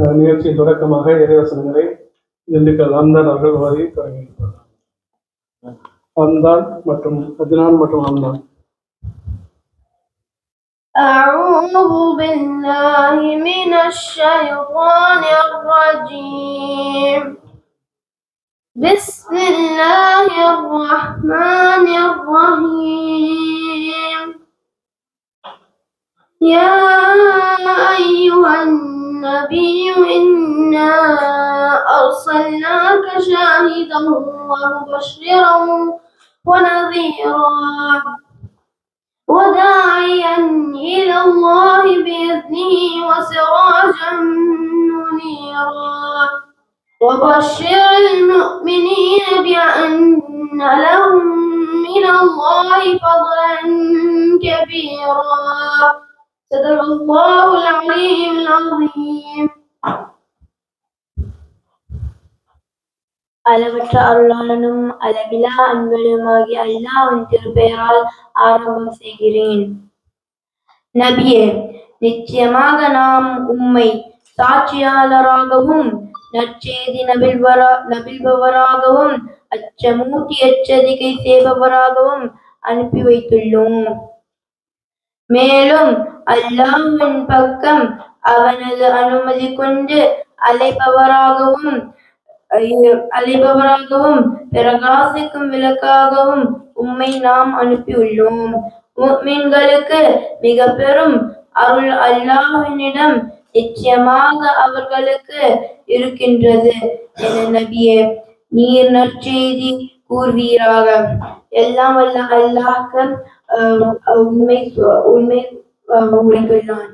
அஹ், நிகழ்ச்சியின் தொடக்கமாக இறைவசனங்களை திண்டுக்கல் அம்தான் அவர்கள் வாரி தொடங்கியிருப்பார் அம்தான் மற்றும் அஜ்னான் மற்றும் அம்தான் أعوذ بالله من الشيطان الرجيم بسم الله الرحمن الرحيم يا أيها النبي إنا أرسلناك شاهدا ومبشرا ونذيرا وداعيا إلى الله بإذنه وسراجا منيرا وبشر المؤمنين بأن لهم من الله فضلا كبيرا صدق الله العلي العظيم அளவற்ற அருளாளனும் அளவிலா அன்பனுமாகிய அல்லாஹ்வின் திருப்பெயரால் ஆரம்பம் செய்கிறேன் நபியே நிச்சயமாக நாம் உம்மை சாட்சியாளராகவும் நற்செய்தி நபில்வரா நபில்பவராகவும் அச்சமூட்டி எச்சரிக்கை செய்பவராகவும் அனுப்பி வைத்துள்ளோம் மேலும் அல்லாஹ்வின் பக்கம் அவனது அனுமதி கொண்டு அழைப்பவராகவும் ஐய- அழைப்பவராகவும் பிரகாசிக்கும் விளக்காகவும் உம்மை நாம் அனுப்பியுள்ளோம் முஃமின்களுக்கு மிக பெரும் அருள் அல்லாஹ்வினிடம் நிச்சயமாக அவர்களுக்கு இருக்கின்றது என நபியே நீர் நற்செய்தி கூறுவீராக எல்லாம் வல்ல அல்லாஹ் உண்மை உண்மை அஹ், உரைத்துள்ளான்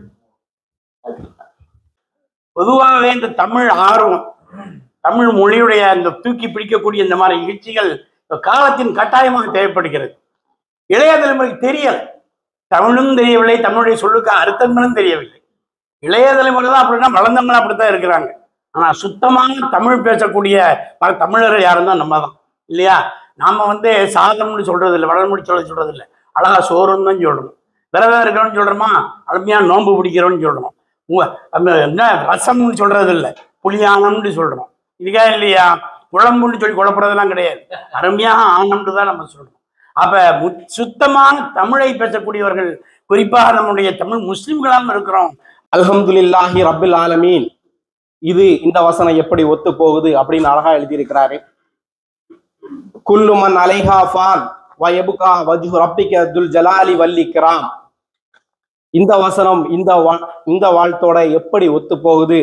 பொதுவாகவே இந்த தமிழ் ஆர்வம் தமிழ் மொழியுடைய அந்த தூக்கி பிடிக்கக்கூடிய இந்த மாதிரி நிகழ்ச்சிகள் இப்ப காலத்தின் கட்டாயமாக தேவைப்படுகிறது இளைய தலைமுறைக்கு தெரியல தமிழும் தெரியவில்லை தமிழுடைய சொல்லுக்கு அர்த்தங்களும் தெரியவில்லை இளைய தலைமுறை தான் அப்படின்னா வளர்ந்தவங்களும் அப்படித்தான் இருக்கிறாங்க ஆனா சுத்தமாக தமிழ் பேசக்கூடிய பல தமிழர்கள் யாரும் தான் நம்ம தான் இல்லையா நாம வந்து சாதம்னு சொல்றது இல்லை வளர்மொழி சொல்ல சொல்றது இல்லை அழகா சோறுன்னு தான் சொல்றோம் விரதம் இருக்கிறோம்னு சொல்றோமா அருமையா நோன்பு பிடிக்கிறோம்னு சொல்றோம் உ- அந்த என்ன ரசம்னு சொல்றது இல்லை புளியானம்னு சொல்றோம் இதுக்கா இல்லையா குழம்புன்னு சொல்லி குழப்பறதெல்லாம் கிடையாது அருமையாக ஆனம்னு தான் நம்ம சொல்றோம் அப்ப மு- சுத்தமான தமிழை பேசக்கூடியவர்கள் குறிப்பாக நம்முடைய தமிழ் முஸ்லிம்களாகவும் இருக்கிறோம் அல்ஹம்துலில்லாஹி ரப்பில் ஆலமீன் இது இந்த வசனம் எப்படி ஒத்து போகுது அப்படின்னு அழகா எழுதியிருக்கிறாரு குல்லு மன் அலைஹா ஃபான் வயபுகா வஜ்ஹு ரப்பிக துல் ஜலாலி வல்லிக்ராம் இந்த வசனம் இந்த வா- இந்த வாழ்த்தோட எப்படி ஒத்து போகுது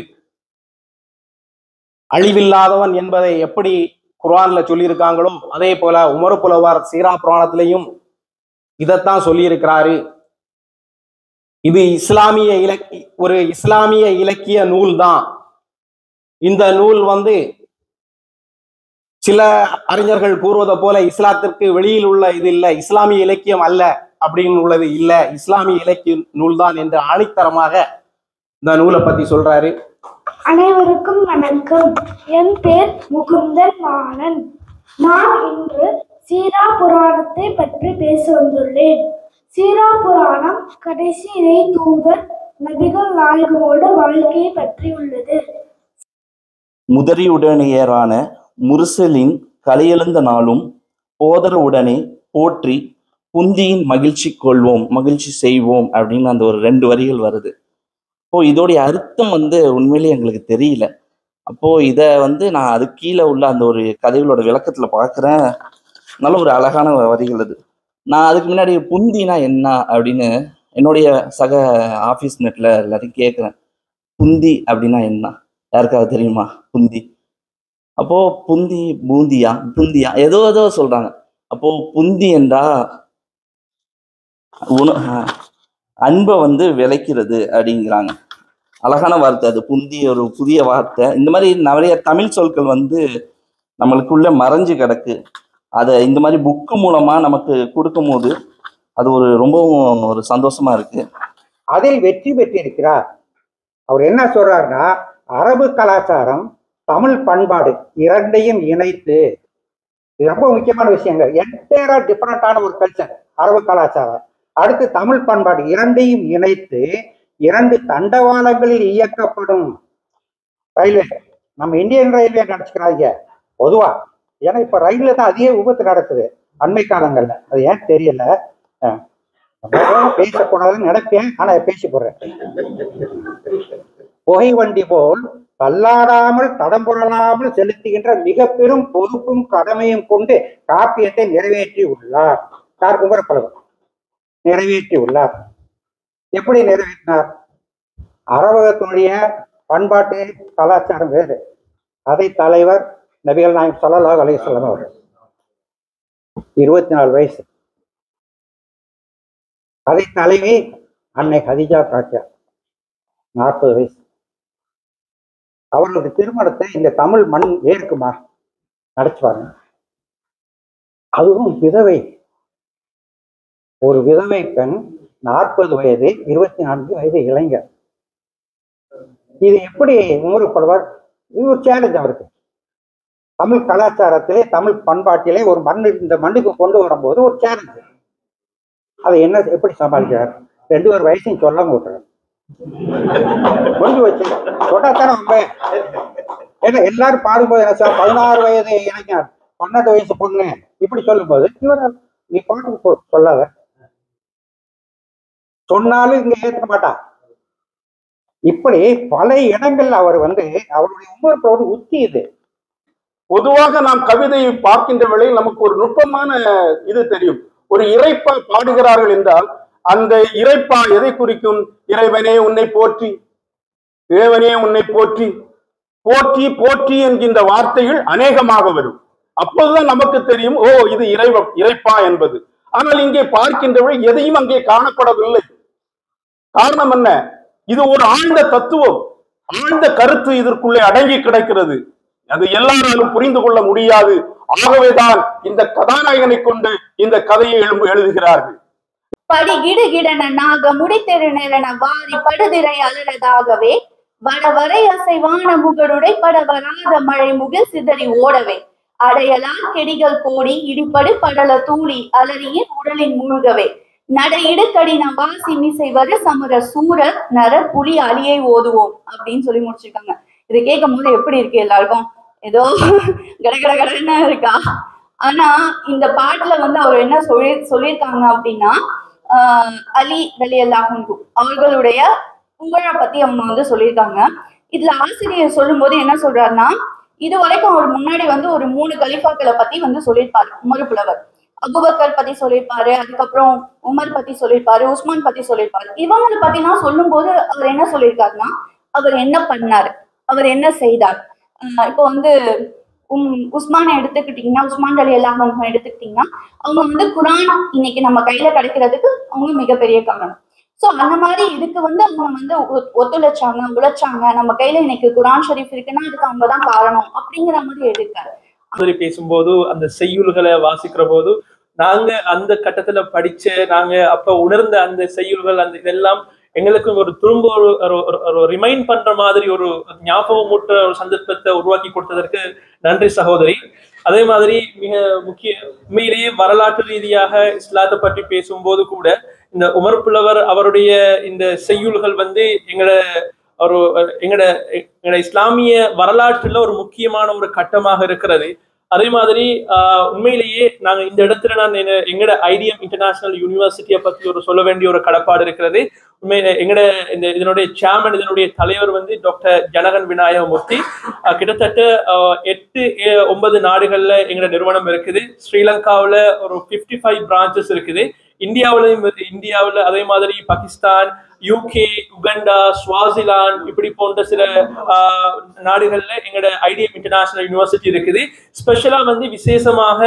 அழிவில்லாதவன் என்பதை எப்படி குர்ஆன்ல சொல்லியிருக்காங்களோ அதே போல உமர் புலவர் சீரா புராணத்திலையும் இதைத்தான் சொல்லியிருக்கிறாரு இது இஸ்லாமிய இலக்கி ஒரு இஸ்லாமிய இலக்கிய நூல் தான் இந்த நூல் வந்து சில அறிஞர்கள் கூறுவதை போல இஸ்லாத்திற்கு வெளியில் உள்ள இது இல்லை இஸ்லாமிய இலக்கியம் அல்ல அப்படின்னு உள்ளது இல்ல இஸ்லாமிய இலக்கிய நூல் தான் என்று ஆணித்தரமாக இந்த நூலை பத்தி சொல்றாரு அனைவருக்கும் வணக்கம் என் பேர் முகுந்தன் மாறன் நான் இன்று சீரா புராணத்தை பற்றி பேச வந்துள்ளேன் சீரா புராணம் கடைசி இறை தூதர் நபிகள் நாயகமோட வாழ்க்கையை பற்றி உள்ளது முதறியுடனேயரான முரசலின் கலையெழுந்த நாளும் போதர உடனே போற்றி புந்தியின் மகிழ்ச்சி கொள்வோம் மகிழ்ச்சி செய்வோம் அப்படின்னு அந்த ஒரு ரெண்டு வரிகள் வருது அப்போ இதோடைய அர்த்தம் வந்து உண்மையிலேயே எங்களுக்கு தெரியல அப்போ இதை வந்து நான் அது கீழே உள்ள அந்த ஒரு கதைகளோட விளக்கத்துல பார்க்குறேன் நல்ல ஒரு அழகான வரிகள் அது நான் அதுக்கு முன்னாடி புந்தினா என்ன அப்படின்னு என்னுடைய சக ஆஃபீஸ் நெட்ல எல்லாத்தையும் கேட்குறேன் புந்தி அப்படின்னா என்ன யாருக்காவது தெரியுமா புந்தி அப்போ புந்தி பூந்தியா புந்தியா ஏதோ ஏதோ சொல்றாங்க அப்போ புந்தி என்றா உண அஹ் அன்பை வந்து விளைக்கிறது அப்படிங்கிறாங்க அழகான வார்த்தை அது புந்தி ஒரு புதிய வார்த்தை இந்த மாதிரி நிறைய தமிழ் சொற்கள் வந்து நம்மளுக்குள்ள மறைஞ்சு கிடக்கு அதை இந்த மாதிரி புக்கு மூலமா நமக்கு கொடுக்கும்போது அது ஒரு ரொம்பவும் ஒரு சந்தோஷமா இருக்கு அதில் வெற்றி பெற்றிருக்கிறார் அவர் என்ன சொல்றாருன்னா அரபு கலாச்சாரம் தமிழ் பண்பாடு இரண்டையும் இணைத்து இது ரொம்ப முக்கியமான விஷயங்கள் என்டையரா டிஃப்ரெண்டான ஒரு கல்ச்சர் அரபு கலாச்சாரம் அடுத்து தமிழ் பண்பாடு இரண்டையும் இணைத்து இரண்டு தண்டவாளங்களில் இயக்கப்படும் ரயில்வே நம்ம இந்தியன் ரயில்வே நினச்சிக்கிறாங்க பொதுவா ஏன்னா இப்போ ரயிலில் தான் அதிக விபத்து நடக்குது அண்மை காலங்களில் அது ஏன் தெரியல அஹ், நம்ம பேசக்கூடாதுன்னு நினைப்பேன் ஆனால் பேசி போடுறேன் புகை வண்டி போல் தள்ளாடாமல் தடம் புரளாமல் செலுத்துகின்ற மிக பெரும் பொறுப்பும் கடமையும் கொண்டு காப்பியத்தை நிறைவேற்றி உள்ளார் யார் குமரப்பலவர் நிறைவேற்றி உள்ளார் எப்படி நிறைவேற்றினார் அரவகத்தினுடைய பண்பாட்டு கலாச்சாரம் வேறு அதை தலைவர் நபிகள் நாயகம் ஸல்லல்லாஹு அலைஹி வஸல்லம் அவர்கள் இருபத்தி நாலு வயசு அதை தலைவி அன்னை ஹதிஜா காட்டியார் நாற்பது வயசு அவர்களுடைய திருமணத்தை இந்த தமிழ் மண் ஏற்குமா நடத்தி பாருங்க அதுவும் விதவை ஒரு விதவை பெண் நாற்பது வயது இருபத்தி நான்கு வயது இளைஞர் இது எப்படி உமரப்படுவார் இது ஒரு சேலஞ்ச் அவருக்கு தமிழ் கலாச்சாரத்திலே தமிழ் பண்பாட்டிலே ஒரு மண்ணு இந்த மண்ணுக்கு கொண்டு வரும்போது ஒரு சேலஞ்சு அதை என்ன எப்படி சமாளிக்கிறார் ரெண்டு ஒரு வயசையும் சொல்லாம விட்டுறாரு முடிஞ்சு வச்சு சொன்னாத்தானே உண்மை ஏன்னா எல்லாரும் பாடும்போது என்ன சார் பதினாறு வயது இளைஞர் பன்னெண்டு வயசு பொண்ணு இப்படி சொல்லும்போது இவர் நீ பாட்டு போ- சொல்லாத சொன்னாலும் இங்க ஏற்க மாட்டா இப்படி பல இடங்கள்ல அவர் வந்து அவருடைய உமர்ப்போடு உத்தி இது பொதுவாக நாம் கவிதையை பார்க்கின்ற வேளையில் நமக்கு ஒரு நுட்பமான இது தெரியும் ஒரு இறைப்பா பாடுகிறார்கள் என்றால் அந்த இறைப்பா எதை குறிக்கும் இறைவனே உன்னை போற்றி தேவனே உன்னை போற்றி போற்றி போற்றி என்கின்ற வார்த்தைகள் அநேகமாக வரும் அப்போதுதான் நமக்கு தெரியும் ஓ இது இறைவ இறைப்பா என்பது ஆனால் இங்கே பார்க்கின்றவள் எதையும் அங்கே காணப்படவில்லை காரணம் என்ன இது ஒரு ஆழ்ந்த தத்துவம் ஆழ்ந்த கருத்து இதற்குள்ளே அடங்கி கிடக்கிறது அது எல்லாராலும் புரிந்து கொள்ள முடியாது ஆகவேதான் இந்த கதாநாயகனை கொண்டு இந்த கதையை எழு- எழுதுகிறார்கள் படி கிடுகிடன நாக முடித்தெருநெறன வாரி படுதிரை அலறதாகவே வட வரை அசைவான முகடுடை பட வராத மழை முகில் சிதறி ஓடவே அடையலார் கெடிகள் கோடி இடிபடு படல தூளி அலறியின் உடலின் மூழ்கவே நடையிடு கடின வாசி மிசை வரு சமர சூரர் நர புலி அலியை ஓதுவோம் அப்படின்னு சொல்லி முடிச்சிருக்காங்க இதை கேட்கும் போது எப்படி இருக்கு எல்லாருக்கும் ஏதோ கட கட கடன்னு இருக்கா ஆனா இந்த பாட்டுல வந்து அவர் என்ன சொல்லி சொல்லியிருக்காங்க அப்படின்னா ஆஹ் அலி அலி அல்லாஹு அவர்களுடைய புகழை பத்தி அவங்க வந்து சொல்லியிருக்காங்க இதுல ஆசிரியர் சொல்லும்போது என்ன சொல்றாருன்னா இது வரைக்கும் அவர் முன்னாடி வந்து ஒரு மூணு கலிஃபாக்களை பத்தி வந்து சொல்லியிருப்பாரு உமர் புலவர் அபுபக்கர் பத்தி சொல்லியிருப்பாரு அதுக்கப்புறம் உமர் பத்தி சொல்லியிருப்பாரு உஸ்மான் பத்தி சொல்லியிருப்பாரு இவங்களை பத்திலாம் சொல்லும்போது அவர் என்ன சொல்லியிருக்காருன்னா அவர் என்ன பண்ணாரு அவர் என்ன செய்தார் ஆஹ் இப்போ வந்து உம் உஸ்மானை எடுத்துக்கிட்டீங்கன்னா உஸ்மான் அலி அல்லாஹ் எடுத்துக்கிட்டீங்கன்னா அவங்க வந்து குரான் இன்னைக்கு நம்ம கையில கிடைக்கிறதுக்கு அவங்க மிகப்பெரிய காரணம் சோ அந்த மாதிரி இதுக்கு வந்து அவங்க வந்து ஒ- ஒத்துழைச்சாங்க உழைச்சாங்க நம்ம கையில இன்னைக்கு குரான் ஷரீஃப் இருக்குன்னா அதுக்கு அவங்க தான் காரணம் அப்படிங்கிற மாதிரி எழுதியிருக்காரு மாதிரி பேசும்போது அந்த செய்யுள்களை வாசிக்கிற போது நாங்க அந்த கட்டத்துல படிச்ச நாங்க அப்ப உணர்ந்த அந்த செய்யுள்கள் அந்த இதெல்லாம் எங்களுக்கு ஒரு திரும்ப ஒரு ஒரு- ஒரு ரிமைண்ட் பண்ற மாதிரி ஒரு ஞாபகம் மூட்டுற ஒரு சந்தர்ப்பத்தை உருவாக்கி கொடுத்ததற்கு நன்றி சகோதரி அதே மாதிரி மிக முக்கிய உண்மையிலேயே வரலாற்று ரீதியாக இஸ்லாத்தை பற்றி பேசும்போது கூட இந்த உமர் புலவர் அவருடைய இந்த செய்யுள்கள் வந்து எங்களோட ஒரு எங்களோட எங்களோட இஸ்லாமிய வரலாற்றுல ஒரு முக்கியமான ஒரு கட்டமாக இருக்கிறது அதே மாதிரி ஆஹ், உண்மையிலேயே நாங்க இந்த இடத்துல நான் என்ன- எங்கட ஐடிஎம் இன்டர்நேஷனல் யூனிவர்சிட்டியை பத்தி ஒரு சொல்ல வேண்டிய ஒரு கடப்பாடு இருக்கிறது உண்மையில எங்கட இந்த இதனுடைய சேர்மன் இதனுடைய தலைவர் வந்து டாக்டர் ஜனகன் விநாயகமூர்த்தி ஆஹ், கிட்டத்தட்ட ஆஹ், எட்டு ஏ- ஒன்பது நாடுகள்ல எங்கட நிறுவனம் இருக்குது ஸ்ரீலங்காவுல ஒரு 55 ஃபைவ் பிரான்ச்சஸ் இருக்குது இந்தியாவிலையும் இருக்கு. இந்தியாவுல அதே மாதிரி பாகிஸ்தான் யூகே உகண்டா ஸ்வாசிலாந்து இப்படி போன்ற சில ஆஹ், நாடுகள்ல எங்களோட ஐடிஎம் இன்டர்நேஷனல் யூனிவர்சிட்டி இருக்குது ஸ்பெஷலா வந்து விசேஷமாக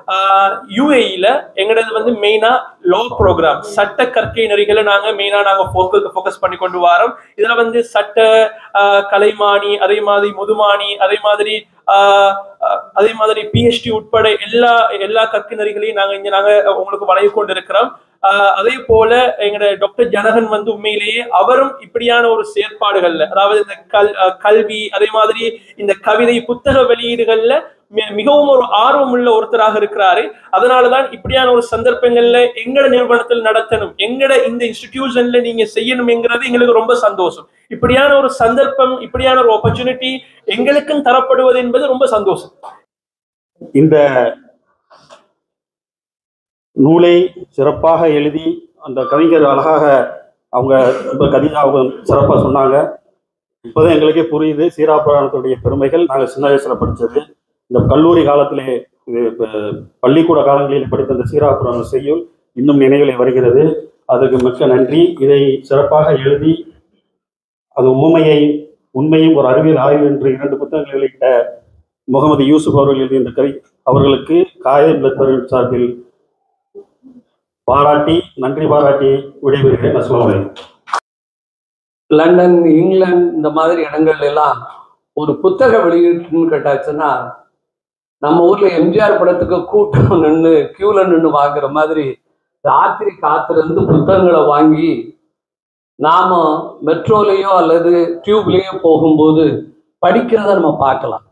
யூஏஇல எங்களது வந்து மெயினா லா ப்ரோக்ராம் சட்ட கற்கை நெறிகளை நாங்க மெயினா நாங்க ஃபோக்கஸ் பண்ணி கொண்டு வரோம் இதுல வந்து சட்ட ஆஹ், கலைமானி அதே மாதிரி முதுமானி அதே மாதிரி ஆஹ், ஆஹ், அதே மாதிரி பிஹெச்டி உட்பட எல்லா எல்லா கற்கை நெறிகளையும் நாங்க இங்க நாங்க உங்களுக்கு வழங்கி கொண்டு இருக்கிறோம் ஆஹ் அதே போல எங்கட டாக்டர் ஜனகன் வந்து உண்மையிலேயே அவரும் இப்படியான ஒரு செயற்பாடுகள்ல அதாவது இந்த கல் அஹ் கல்வி அதே மாதிரி இந்த கவிதை புத்தக வெளியீடுகள்ல மி- மிகவும் ஒரு ஆர்வம் உள்ள ஒருத்தராக இருக்கிறாரு அதனாலதான் இப்படியான ஒரு சந்தர்ப்பங்கள்ல எங்கட நிறுவனத்தில் நடத்தணும் எங்கட இந்த இன்ஸ்டிடியூஷன்ல நீங்க செய்யணும்ங்கிறது எங்களுக்கு ரொம்ப சந்தோஷம் இப்படியான ஒரு சந்தர்ப்பம் இப்படியான ஒரு ஆப்பர்ச்சுனிட்டி எங்களுக்கும் தரப்படுவது என்பது ரொம்ப சந்தோஷம் இந்த நூலை சிறப்பாக எழுதி அந்த கவிஞர் அழகாக அவங்க ரொம்ப கவிதா அவங்க சிறப்பாக சொன்னாங்க இப்போதான் எங்களுக்கே புரியுது சீரா புராணத்துடைய பெருமைகள் நாங்கள் சின்ன வயசுல படித்தது இந்த கல்லூரி காலத்திலே இது இப்ப பள்ளிக்கூட காலங்களில் படித்த இந்த சீரா புராண செய்யுள் இன்னும் நினைவில் வருகிறது அதுக்கு மிக்க நன்றி இதை சிறப்பாக எழுதி அது உண்மையை உண்மையும் ஒரு அறிவியல் ஆய்வு என்று இரண்டு புத்தகங்கள் வெளியிட்ட முகமது யூசுப் அவர்கள் எழுதிய இந்த கவி அவர்களுக்கு காயம் பெற்றவர்கள் சார்பில் பாராட்டி நன்றி பாராட்டி விடைபெறுகிறேன் அஸ்லாம் வலைக்கம் லண்டன் இங்கிலாந்து இந்த மாதிரி இடங்கள்ல எல்லாம் ஒரு புத்தக வெளியீட்டுன்னு கேட்டாச்சுன்னா நம்ம ஊர்ல எம்ஜிஆர் படத்துக்கு கூட்டம் நின்று கியூல நின்று வாங்குற மாதிரி ராத்திரி காத்திருந்து புத்தகங்களை வாங்கி நாம மெட்ரோலையோ அல்லது டியூப்லேயோ போகும்போது படிக்கிறத நம்ம பார்க்கலாம்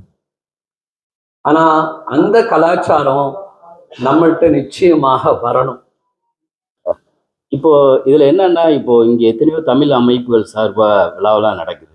ஆனா அந்த கலாச்சாரம் நம்மள்கிட்ட நிச்சயமாக வரணும் இப்போ இதுல என்னன்னா இப்போ இங்க எத்தனையோ தமிழ் அமைப்புகள் சார்பா விழாவெல்லாம் நடக்குது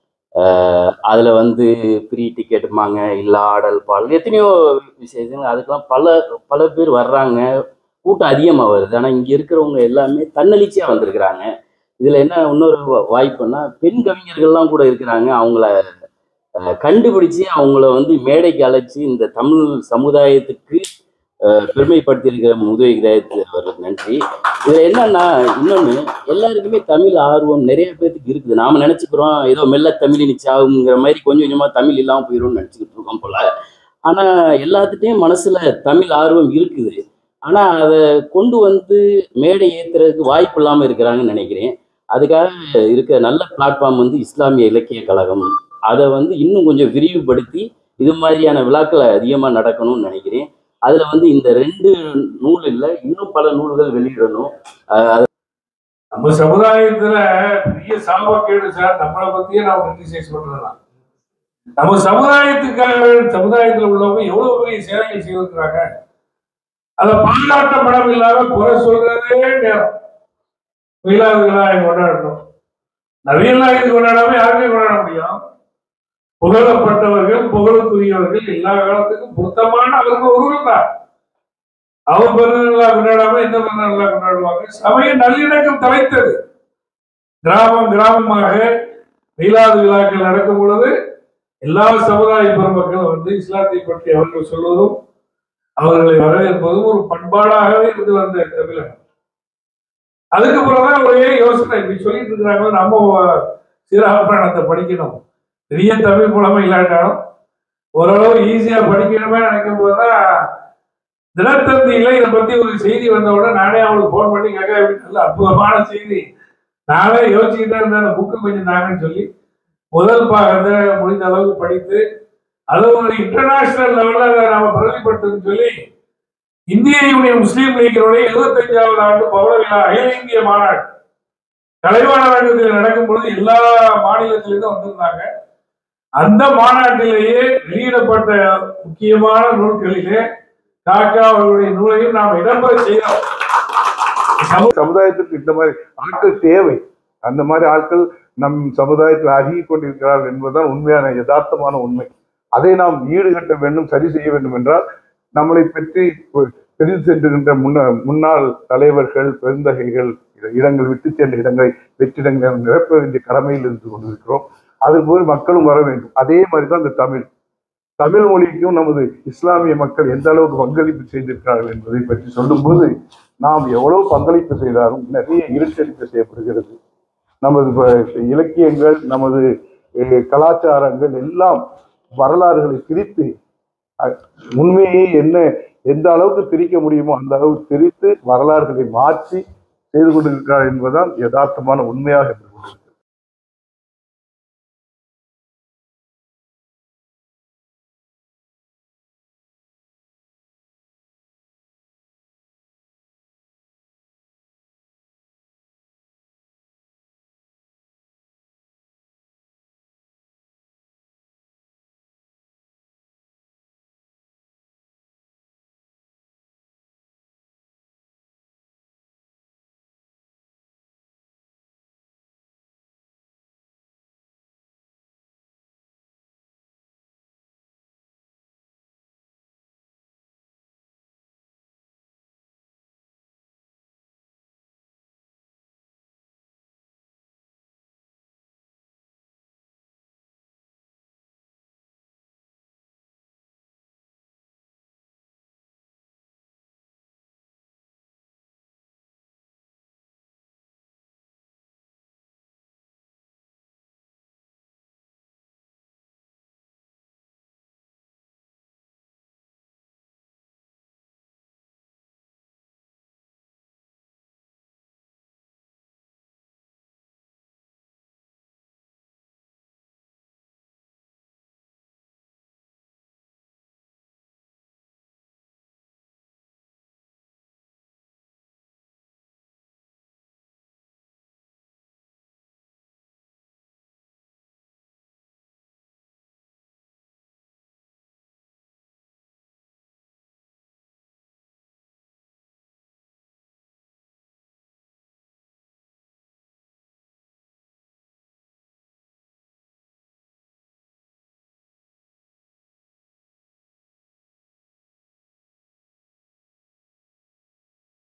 அஹ் அதுல வந்து ஃப்ரீ டிக்கெட்டுமாங்க இல்ல ஆடல் பாடல் எத்தனையோ விசேஷங்கள் அதுக்கெல்லாம் பல பல பேர் வர்றாங்க கூட்டம் அதிகமா வருது ஆனா இங்க இருக்கிறவங்க எல்லாமே தன்னெழுச்சியா வந்திருக்கிறாங்க இதுல என்ன இன்னொரு வா- வாய்ப்புன்னா பெண் கவிஞர்கள்லாம் கூட இருக்கிறாங்க அவங்கள அஹ், கண்டுபிடிச்சு அவங்கள வந்து மேடைக்கு அழைச்சி இந்த தமிழ் சமுதாயத்துக்கு அஹ், பெருமைப்படுத்தியிருக்கிற உதவி கிரகத்தில் அவருக்கு நன்றி இதுல என்னன்னா இன்னொன்னு எல்லாருக்குமே தமிழ் ஆர்வம் நிறைய பேர்த்துக்கு இருக்குது நாம நினைச்சுக்கிறோம் ஏதோ மெல்ல தமிழ் நிச்சாகுங்கிற மாதிரி கொஞ்சம் கொஞ்சமா தமிழ் இல்லாம போயிடும்னு நினைச்சுக்கிட்டு இருக்கோம் போல ஆனா எல்லாத்துட்டையும் மனசுல தமிழ் ஆர்வம் இருக்குது ஆனா அதை கொண்டு வந்து மேடை ஏத்துறதுக்கு வாய்ப்பு இல்லாம இருக்கிறாங்கன்னு நினைக்கிறேன் அதுக்காக இருக்க நல்ல பிளாட்ஃபார்ம் வந்து இஸ்லாமிய இலக்கிய கழகம் அதை வந்து இன்னும் கொஞ்சம் விரிவுபடுத்தி இது மாதிரியான விழாக்கள் அதிகமாக நடக்கணும்னு நினைக்கிறேன் அதில் வந்து இந்த ரெண்டு நூல் இல்லை இன்னும் பல நூல்கள் வெளியிடணும் அஹ் அது நம்ம சமுதாயத்துல பெரிய சாபக்கேடு சார் நம்மளை பத்தியே நாம கிரிட்டிசைஸ் பண்றதுதான் நம்ம சமுதாயத்துக்காக சமுதாயத்துல உள்ளவங்க எவ்வளவு பெரிய சேவைகள் செய்திருக்கிறாங்க அதை பாராட்ட படம் இல்லாம குறை சொல்றதே நேரம் மீளாது விழாவை கொண்டாடணும் நவீன நாயகத்தை கொண்டாடாம யாருமே கொண்டாட முடியும் புகழப்பட்டவர்கள் புகழுக்குரியவர்கள் எல்லா காலத்துக்கும் பொருத்தமான அவர்கள் ஒருவர் தான் அவர் பிறந்தநாளா கொண்டாடாம இந்த பிறந்தநாளா கொண்டாடுவாங்க சமய நல்லிணக்கம் தலைத்தது கிராமம் கிராமமாக மீளாது விழாக்கள் நடக்கும் பொழுது எல்லா சமுதாய பெருமக்களும் வந்து இஸ்லாத்தை பற்றி அவர்கள் சொல்வதும் அவர்களை வரவேற்பதும் ஒரு பண்பாடாகவே இருந்து வந்த தமிழகம் அதுக்கப்புறம் தான் ஒரே யோசனை இப்படி சொல்லிட்டு இருக்கிறாங்க நம்ம சீராபுராணத்தை படிக்கணும் பெரிய தமிழ் புலமை இல்லாட்டாலும் ஓரளவு ஈஸியா படிக்கணுமே நினைக்கும் போதுதான் தினத்தந்தியில இதை பத்தி ஒரு செய்தி வந்த உடனே நானே அவளுக்கு ஃபோன் பண்ணி கேட்க இப்படி நல்ல அற்புதமான செய்தி நானே யோசிச்சுக்கிட்டே இருந்தேன் அந்த புக்கு கொஞ்சம் தாங்கன்னு சொல்லி முதல் பாகத்தை முடிந்த அளவுக்கு படித்து அது ஒரு இன்டர்நேஷனல் லெவலில் அதை நாம பிரதிபடுத்துன்னு சொல்லி இந்திய யூனியன் முஸ்லீம் லீக்கினுடைய எழுபத்தஞ்சாவது ஆண்டு பவள விழா அகில இந்திய மாநாடு கலைவாணரங்கத்தில் நடக்கும் பொழுது எல்லா மாநிலத்திலிருந்தும் வந்திருந்தாங்க அந்த மாநாட்டிலேயே வெளியிடப்பட்ட முக்கியமான நூல்களிலே காக்கா அவர்களுடைய நூலையும் நாம் இடம்பெற செய்தோம் சமுதாயத்திற்கு இந்த மாதிரி ஆட்கள் தேவை அந்த மாதிரி ஆட்கள் நம் சமுதாயத்தில் அருகி கொண்டிருக்கிறார்கள் என்பதுதான் உண்மையான யதார்த்தமான உண்மை அதை நாம் ஈடுகட்ட வேண்டும் சரி செய்ய வேண்டும் என்றால் நம்மளை பற்றி பிரிந்து சென்றுகின்ற முன்ன முன்னாள் தலைவர்கள் பெருந்தகைகள் இடங்கள் விட்டு சென்ற இடங்களை வெற்றிடங்களை நிரப்ப வேண்டிய கடமையில் இருந்து கொண்டிருக்கிறோம் அதுபோல் மக்களும் வர வேண்டும் அதே மாதிரி தான் இந்த தமிழ் தமிழ் மொழிக்கும் நமது இஸ்லாமிய மக்கள் எந்த அளவுக்கு பங்களிப்பு செய்திருக்கிறார்கள் என்பதை பற்றி சொல்லும்போது நாம் எவ்வளவு பங்களிப்பு செய்தாலும் நிறைய இருட்டடிப்பு செய்யப்படுகிறது நமது ப- இலக்கியங்கள் நமது அஹ், கலாச்சாரங்கள் எல்லாம் வரலாறுகளை பிரித்து அஹ், உண்மையை என்ன எந்த அளவுக்கு பிரிக்க முடியுமோ அந்த அளவுக்கு பிரித்து வரலாறுகளை மாற்றி செய்து கொண்டிருக்கிறார் என்பதுதான் யதார்த்தமான உண்மையாக இருக்கிறது